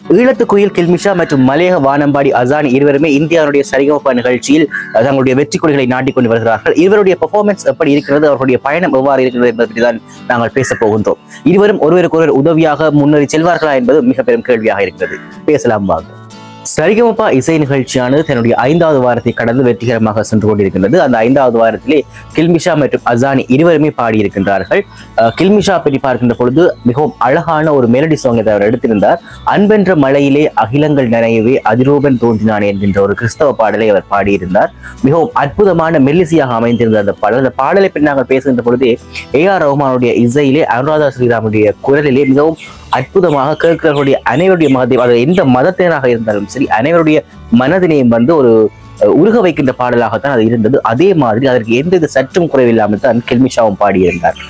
ஈழத்து குயில் கில்மிஷா மற்றும் மலையக வானம்பாடி அசானி இருவருமே இந்தியாவுடைய சரிகமப்ப நிகழ்ச்சியில் அஹ், தங்களுடைய வெற்றி கொடிகளை நாட்டிக் கொண்டு வருகிறார்கள் இருவருடைய பெர்ஃபார்மன்ஸ் எப்படி இருக்கிறது அவர்களுடைய பயணம் எவ்வாறு இருக்கிறது என்பதை பற்றி தான் நாங்கள் பேசப் போகின்றோம் இருவரும் ஒருவருக்கு ஒருவர் உதவியாக முன்னேறி செல்வார்களா என்பது மிக பெரும் கேள்வியாக இருக்கிறது பேசலாம் வாங்க சரிகமப்பா இசை நிகழ்ச்சியானது தன்னுடைய ஐந்தாவது வாரத்தை கடந்து வெற்றிகரமாக சென்று கொண்டிருக்கின்றது அந்த ஐந்தாவது வாரத்திலே கில்மிஷா மற்றும் அசானி இருவருமே பாடியிருக்கின்றார்கள் அஹ், கில்மிஷா பற்றி பார்க்கின்ற பொழுது மிகவும் அழகான ஒரு மெலடி சாங்கை அவர் எடுத்திருந்தார் அன்பென்ற மலையிலே அகிலங்கள் நிறையவே அதிரூபன் தோன்றினான் என்கின்ற ஒரு கிறிஸ்தவ பாடலை அவர் பாடியிருந்தார் மிகவும் அற்புதமான மெல்லிசையாக அமைந்திருந்த அந்த பாடல் அந்த பாடலை பற்றி நாங்கள் பேசுகின்ற பொழுதே ஏ ஆர் ரஹ்மானுடைய இசையிலே அனுராதா ஸ்ரீராமுடைய குரலிலே மிகவும் அற்புதமாக கேட்கிறவர்களுடைய அனைவருடைய மதத்தை அது எந்த மதத்தினராக இருந்தாலும் சரி அனைவருடைய மனதினையும் வந்து ஒரு அஹ், உருக வைக்கின்ற பாடலாகத்தான் அது இருந்தது அதே மாதிரி அதற்கு எந்தவித சற்றும் குறைவில்லாமல் தான் கில்மிஷாவும் பாடியிருந்தார்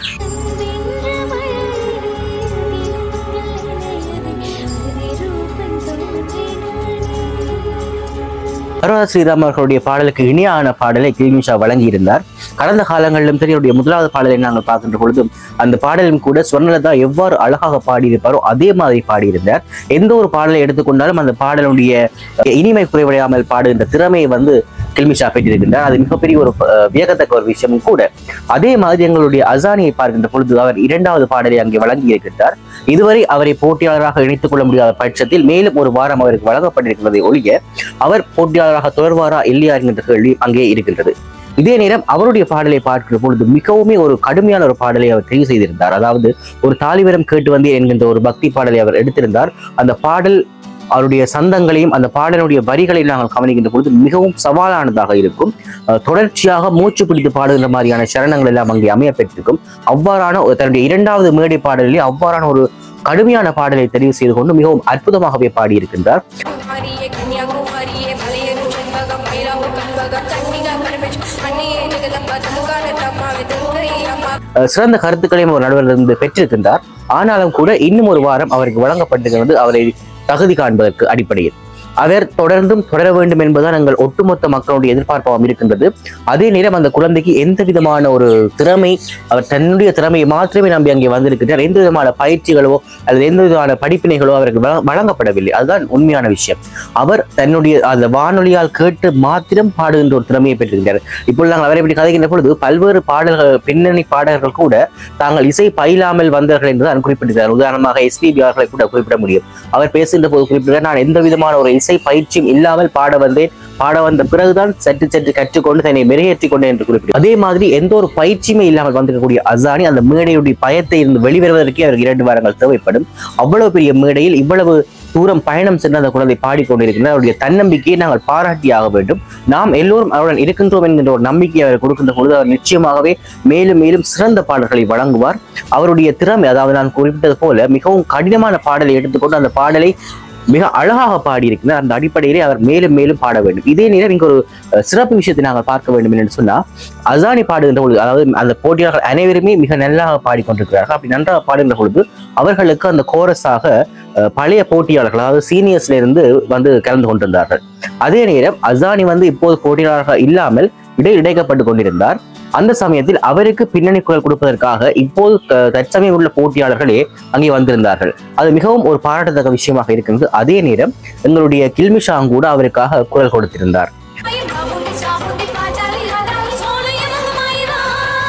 அருணா ஸ்ரீராம் அவர்களுடைய பாடலுக்கு இணையான பாடலை கில்மிஷா வழங்கியிருந்தார் கடந்த காலங்களிலும் சரி அவருடைய முதலாவது பாடலை நாங்கள் பார்க்கின்ற பொழுதும் அந்த பாடலும் கூட சொர்ணலதா எவ்வாறு அழகாக பாடியிருப்பாரோ அதே மாதிரி பாடியிருந்தார் எந்த ஒரு பாடலை எடுத்துக்கொண்டாலும் அந்த பாடலுடைய இனிமை குறைவடையாமல் பாடுகின்ற திறமையை வந்து கில்மிஷா பெற்றிருக்கின்றார் அது மிகப்பெரிய ஒரு அஹ், வியக்கத்தக்க ஒரு விஷயமும் கூட அதே மாதிரி எங்களுடைய அசானியை பார்க்கின்ற பொழுது அவர் இரண்டாவது பாடலை அங்கே வழங்கி இருக்கின்றார் இதுவரை அவரை போட்டியாளராக இணைத்துக் கொள்ள முடியாத பட்சத்தில் மேலும் ஒரு வாரம் அவருக்கு வழங்கப்பட்டிருக்கிறதை ஒழிய அவர் போட்டியாளராக தொடர்வாரா இல்லையா என்கின்ற கேள்வி அங்கே இருக்கின்றது இதே நேரம் அவருடைய பாடலை பார்க்கிற பொழுது மிகவுமே ஒரு கடுமையான ஒரு பாடலை அவர் தெரிவு செய்திருந்தார் அதாவது ஒரு தாலிவரம் கேட்டு வந்தேன் என்கின்ற ஒரு பக்தி பாடலை அவர் எடுத்திருந்தார் அந்த பாடல் அவருடைய சந்தங்களையும் அந்த பாடலுடைய வரிகளையும் நாங்கள் கவனிக்கின்ற பொழுது மிகவும் சவாலானதாக இருக்கும் அஹ் தொடர்ச்சியாக மூச்சு பிடித்து பாடுகின்ற மாதிரியான சரணங்கள் எல்லாம் அங்கே அமைய பெற்றிருக்கும் அவ்வாறான ஒரு- தன்னுடைய இரண்டாவது மேடை பாடலிலே அவ்வாறான ஒரு கடுமையான பாடலை தெரிவு செய்து கொண்டு மிகவும் அற்புதமாகவே பாடியிருக்கின்றார் குமாரியே கன்னியாகுமாரியே மலையனு செண்பகம் மயிலாவு கண்பகம் கன்னிகா பரமேஷ் அன்னியே ஜெகதம்பா தமுகான தம்மாவே துர்கை அம்மா அஹ் சிறந்த கருத்துக்களையும் ஒரு நடுவரிலிருந்து பெற்றிருக்கின்றார் ஆனாலும் கூட இன்னும் ஒரு வாரம் அவருக்கு வழங்கப்பட்டிருக்கிறது அவரை தகுதி காண்பதற்கு அடிப்படையில் அவர் தொடர்ந்தும் தொடர வேண்டும் என்பதுதான் எங்கள் ஒட்டுமொத்த மக்களுடைய எதிர்பார்ப்பாகவும் இருக்கின்றது அதே நேரம் அந்த குழந்தைக்கு எந்த விதமான ஒரு திறமை அவர் தன்னுடைய திறமையை மாத்திரமே நம்பி அங்கே வந்திருக்கிறார் எந்த விதமான பயிற்சிகளோ அல்லது எந்த விதமான படிப்பினைகளோ அவருக்கு வழ- வழங்கப்படவில்லை அதுதான் உண்மையான விஷயம் அவர் தன்னுடைய அந்த வானொலியால் கேட்டு மாத்திரம் பாடுகின்ற ஒரு திறமையை பெற்றிருக்கிறார் இப்பொழுது நாங்கள் அவரை பற்றி கதைக்கின்ற பொழுது பல்வேறு பாடல்கள் பின்னணி பாடகர்கள் கூட தாங்கள் இசை பயிலாமல் வந்தார்கள் என்று தான் குறிப்பிட்டிருக்கிறார் உதாரணமாக எஸ்பிபி அவர்களை கூட குறிப்பிட முடியும் அவர் பேசுகின்ற போது குறிப்பிட்டார் நான் எந்த விதமான ஒரு இசை பயிற்சியும் இல்லாமல் பாட வந்தேன் பாட வந்த பிறகுதான் சற்று சற்று கற்றுக்கொண்டு தன்னை மெருகேற்றிக் கொண்டேன் என்று குறிப்பிட்டார் அதே மாதிரி எந்த ஒரு பயிற்சியுமே இல்லாமல் வந்திருக்கக்கூடிய அசானி அந்த மேடையுடைய பயத்தை இருந்து வெளிவருவதற்கே அவருக்கு இரண்டு வாரங்கள் தேவைப்படும் அவ்வளவு பெரிய மேடையில் இவ்வளவு தூரம் பயணம் சென்று அந்த குழந்தை பாடிக்கொண்டிருக்கிறார் அவருடைய தன்னம்பிக்கையை நாங்கள் பாராட்டி ஆக வேண்டும் நாம் எல்லோரும் அவருடன் இருக்கின்றோம் என்கின்ற ஒரு நம்பிக்கையை அவர் கொடுக்கின்ற பொழுது அவர் நிச்சயமாகவே மேலும் மேலும் சிறந்த பாடல்களை வழங்குவார் அவருடைய திறமை அதாவது நான் குறிப்பிட்டது போல மிகவும் கடினமான பாடலை எடுத்துக்கொண்டு அந்த பாடலை மிக அழகாக பாடியிருக்கிறார் அந்த அடிப்படையிலே அவர் மேலும் மேலும் பாட வேண்டும் இதே நேரம் இங்க ஒரு அஹ், சிறப்பு விஷயத்தை நாங்கள் பார்க்க வேண்டும் என்று சொன்னா அசானி பாடுகின்ற பொழுது அதாவது அந்த போட்டியாளர்கள் அனைவருமே மிக நல்லாக பாடிக்கொண்டிருக்கிறார்கள் அப்படி நன்றாக பாடுகின்ற பொழுது அவர்களுக்கு அந்த கோரஸாக அஹ், பழைய போட்டியாளர்கள் அதாவது சீனியர்ஸ்ல இருந்து வந்து கலந்து கொண்டிருந்தார்கள் அதே நேரம் அசானி வந்து இப்போது போட்டியாளராக இல்லாமல் இடை இடைக்கப்பட்டு கொண்டிருந்தார் அந்த சமயத்தில் அவருக்கு பின்னணி குரல் கொடுப்பதற்காக இப்போது த- தற்சமயம் உள்ள போட்டியாளர்களே அங்கே வந்திருந்தார்கள் அது மிகவும் ஒரு பாராட்டத்தக்க விஷயமாக இருக்கிறது அதே நேரம் எங்களுடைய கில்மிஷாங் கூட அவருக்காக குரல் கொடுத்திருந்தார் பாபுடி சாபுடி பாஜாலி ராதாலி சோலையனு மாயிரா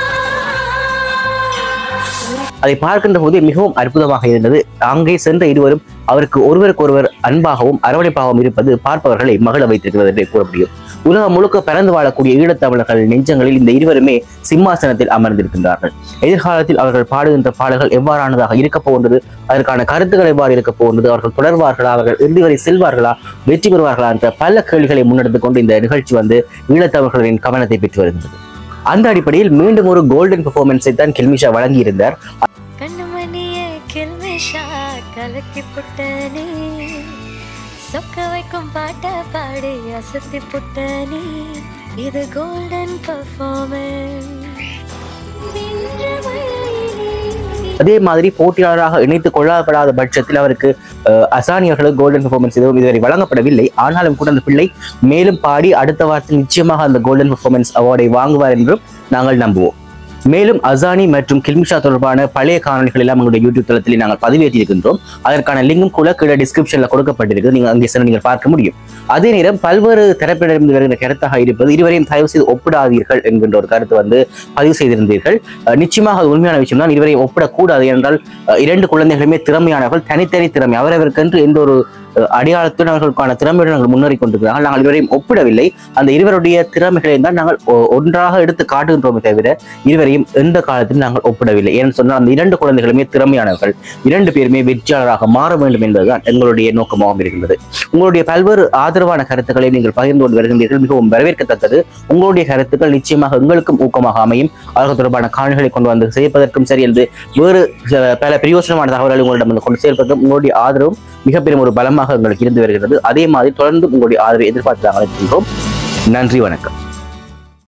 அதை பார்க்கின்ற போது மிகவும் அற்புதமாக இருந்தது அங்கே சென்ற இருவரும் அவருக்கு ஒருவருக்கு ஒருவர் அன்பாகவும் அரவணைப்பாகவும் இருப்பது பார்ப்பவர்களை மகிழ வைத்திருக்கிறது என்றே கூற முடியும் உலகம் முழுக்க பறந்து வாழக்கூடிய ஈழத்தமிழர்கள் நெஞ்சங்களில் இந்த இருவருமே சிம்மாசனத்தில் அமர்ந்திருக்கின்றார்கள் எதிர்காலத்தில் அவர்கள் பாடுகின்ற பாடல்கள் எவ்வாறானதாக இருக்க போகின்றது அதற்கான கருத்துக்கள் எவ்வாறு இருக்க போகின்றது அவர்கள் தொடர்வார்களா அவர்கள் இறுதி வரை செல்வார்களா வெற்றி பெறுவார்களா என்ற பல கேள்விகளை முன்னெடுத்துக் கொண்டு இந்த நிகழ்ச்சி வந்து ஈழத்தமிழர்களின் கவனத்தை பெற்று வருகின்றது அந்த அடிப்படையில் மீண்டும் ஒரு கோல்டன் பெர்ஃபார்மன்ஸை தான் கில்மிஷா வழங்கியிருந்தார் கண்ணுமணியே கில்மிஷா கலக்கி புட்டனே சொக்க வைக்கும் பாட்ட பாடி அசத்தி புட்டனே இது கோல்டன் பர்ஃபார்மன்ஸ் அதே மாதிரி போட்டியாளராக இணைத்துக் கொள்ளப்படாத பட்சத்தில் அவருக்கு அஹ், அசானியர்களுக்கு கோல்டன் பெர்ஃபார்மன்ஸ் எதுவும் இதுவரை வழங்கப்படவில்லை ஆனாலும் கூட அந்த பிள்ளை மேலும் பாடி அடுத்த வாரத்தில் நிச்சயமாக அந்த கோல்டன் பெர்ஃபார்மன்ஸ் அவார்டை வாங்குவார் என்றும் நாங்கள் நம்புவோம் மேலும் அசானி மற்றும் கில்மிஷா தொடர்பான பழைய காணொலிகள் எல்லாம் எங்களுடைய யூடியூப் தளத்தில் நாங்கள் பதிவேற்றி இருக்கின்றோம் அதற்கான லிங்கும் கூட கீழே டிஸ்கிரிப்ஷன்ல கொடுக்கப்பட்டிருக்கு நீங்க அங்கே சென்று நீங்கள் பார்க்க முடியும் அதே நேரம் பல்வேறு தரப்பிடமிருந்து வருகிற கருத்தாக இருப்பது இருவரையும் தயவு செய்து ஒப்பிடாதீர்கள் என்கின்ற ஒரு கருத்து வந்து பதிவு செய்திருந்தீர்கள் அஹ் நிச்சயமாக அது உண்மையான விஷயம் தான் இருவரையும் ஒப்பிடக்கூடாது என்றால் அஹ் இரண்டு குழந்தைகளுமே திறமையானவர்கள் தனித்தனி திறமை அவரவருக்கென்று எந்த ஒரு அஹ் அடையாளத்துடன் அவர்களுக்கான திறமையுடன் நாங்கள் முன்னேறி கொண்டிருக்கிறார்கள் நாங்கள் இருவரையும் ஒப்பிடவில்லை அந்த இருவருடைய திறமைகளை தான் நாங்கள் ஒ- ஒன்றாக எடுத்து காட்டுகின்றோமே தவிர இருவரையும் எந்த காலத்திலும் நாங்கள் ஒப்பிடவில்லை ஏன்னு சொன்னால் அந்த இரண்டு குழந்தைகளுமே திறமையானவர்கள் இரண்டு பேருமே வெற்றியாளராக மாற வேண்டும் என்பதுதான் எங்களுடைய நோக்கமாகவும் இருக்கின்றது உங்களுடைய பல்வேறு ஆதரவான கருத்துக்களை நீங்கள் பகிர்ந்து கொண்டு வருகின்றீர்கள் மிகவும் வரவேற்கத்தக்கது உங்களுடைய கருத்துக்கள் நிச்சயமாக எங்களுக்கும் ஊக்கமாக அமையும் அவர்கள் தொடர்பான காணொலிகளை கொண்டு வந்து சேர்ப்பதற்கும் சரி என்று வேறு சில பல பிரயோசனமான தகவல்களை உங்களிடம் வந்து கொண்டு சேர்ப்பதற்கும் உங்களுடைய ஆதரவும் மிகப்பெரும் ஒரு பலமாக எங்களுக்கு இருந்து வருகிறது அதே மாதிரி தொடர்ந்து உங்களுடைய ஆதரவை எதிர்பார்த்து நாங்கள் இருக்கின்றோம் நன்றி வணக்கம்